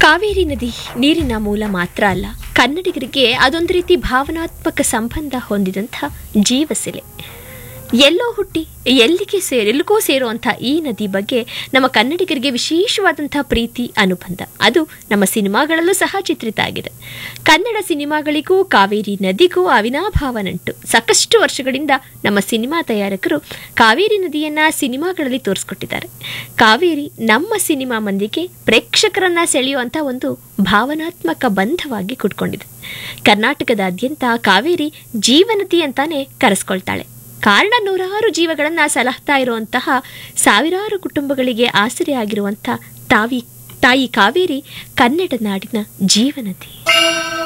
ಕಾವೇರಿ ನದಿ ನೀರಿನ ಮೂಲ ಮಾತ್ರ ಅಲ್ಲ ಕನ್ನಡಿಗರಿಗೆ ಅದೊಂದು ರೀತಿ ಭಾವನಾತ್ಮಕ ಸಂಬಂಧ ಹೊಂದಿದಂಥ ಜೀವಸೆಲೆ ಎಲ್ಲೋ ಹುಟ್ಟಿ ಎಲ್ಲಿಗೆ ಸೇರಿ ಎಲ್ಲಿಗೋ ಸೇರುವಂಥ ಈ ನದಿ ಬಗ್ಗೆ ನಮ್ಮ ಕನ್ನಡಿಗರಿಗೆ ವಿಶೇಷವಾದಂಥ ಪ್ರೀತಿ ಅನುಬಂಧ ಅದು ನಮ್ಮ ಸಿನಿಮಾಗಳಲ್ಲೂ ಸಹ ಚಿತ್ರಿತ ಆಗಿದೆ ಕನ್ನಡ ಸಿನಿಮಾಗಳಿಗೂ ಕಾವೇರಿ ನದಿಗೂ ಅವಿನಾಭಾವ ನಂಟು ಸಾಕಷ್ಟು ವರ್ಷಗಳಿಂದ ನಮ್ಮ ಸಿನಿಮಾ ತಯಾರಕರು ಕಾವೇರಿ ನದಿಯನ್ನ ಸಿನಿಮಾಗಳಲ್ಲಿ ತೋರಿಸ್ಕೊಟ್ಟಿದ್ದಾರೆ ಕಾವೇರಿ ನಮ್ಮ ಸಿನಿಮಾ ಮಂದಿಗೆ ಪ್ರೇಕ್ಷಕರನ್ನ ಸೆಳೆಯುವಂಥ ಒಂದು ಭಾವನಾತ್ಮಕ ಬಂಧವಾಗಿ ಕುಟ್ಕೊಂಡಿದೆ ಕರ್ನಾಟಕದಾದ್ಯಂತ ಕಾವೇರಿ ಜೀವನದಿ ಅಂತಾನೆ ಕರೆಸ್ಕೊಳ್ತಾಳೆ ಕಾರಣ ನೂರಾರು ಜೀವಗಳನ್ನ ಸಲಹ್ತಾ ಇರುವಂತಹ ಸಾವಿರಾರು ಕುಟುಂಬಗಳಿಗೆ ಆಸರೆಯಾಗಿರುವಂಥ ತಾವಿ ತಾಯಿ ಕಾವೇರಿ ಕನ್ನಡ ನಾಡಿನ ಜೀವನದಿ